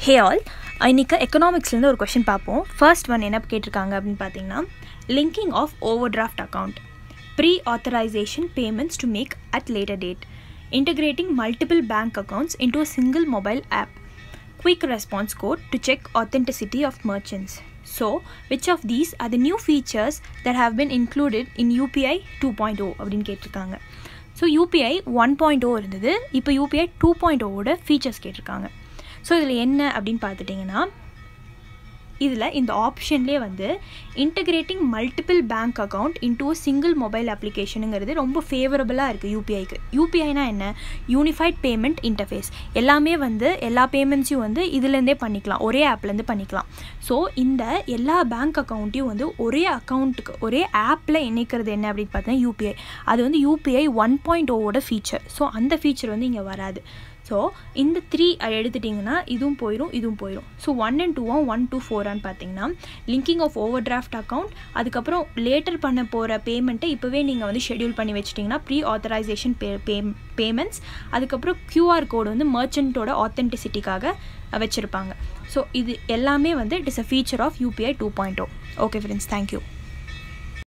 Hey all இன்னைக்கு எக்கனாமிக்ஸ்லேருந்து ஒரு question பார்ப்போம் ஃபர்ஸ்ட் ஒன் என்ன கேட்டிருக்காங்க அப்படின்னு பார்த்தீங்கன்னா linking of overdraft account pre authorisation payments to make at later date integrating multiple bank accounts into a single mobile app quick response code to check authenticity of merchants. So, which of these are the new features that have been included in UPI 2.0 அப்படின்னு கேட்டிருக்காங்க so UPI one point O இருந்தது இப்போ UPI two point ஓவோட features கேட்டிருக்காங்க so இதில் என்ன அப்படின்னு பார்த்துட்டிங்கன்னா இதில் இந்த ஆப்ஷன்லேயே வந்து integrating multiple bank account into single mobile அப்ளிகேஷனுங்கிறது ரொம்ப ஃபேவரபுளாக இருக்குது யூபிஐக்கு யூபிஐனா என்ன யூனிஃபைட் பேமெண்ட் இன்டர்ஃபேஸ் எல்லாமே வந்து எல்லா பேமெண்ட்ஸையும் வந்து இதுலேருந்தே பண்ணிக்கலாம் ஒரே ஆப்லேருந்து பண்ணிக்கலாம் ஸோ இந்த எல்லா பேங்க் அக்கௌண்ட்டையும் வந்து ஒரே அக்கௌண்ட்டுக்கு ஒரே ஆப்பில் இணைக்கிறது என்ன அப்படின்னு பார்த்தீங்கன்னா யூபிஐ அது வந்து யூபிஐ ஒன் பாயிண்ட் ஓவோட ஃபீச்சர் ஸோ அந்த ஃபீச்சர் வந்து இங்கே வராது ஸோ இந்த த்ரீ எடுத்துட்டிங்கன்னா இதுவும் போயிடும் இதுவும் போயிடும் ஸோ ஒன் அண்ட் டூவும் ஒன் டூ ஃபோரான்னு பார்த்தீங்கன்னா linking of overdraft account அதுக்கப்புறம் லேட்டர் பண்ண போகிற பேமெண்ட்டை இப்போவே நீங்கள் வந்து ஷெடியூல் பண்ணி வச்சிட்டிங்கன்னா pre authorisation pay pay payments அதுக்கப்புறம் க்யூஆர் கோடு வந்து மர்ச்சன்ட்டோட ஆத்தென்டிசிட்டிக்காக வச்சுருப்பாங்க ஸோ இது எல்லாமே வந்து it is a feature of UPI two point O okay friends thank you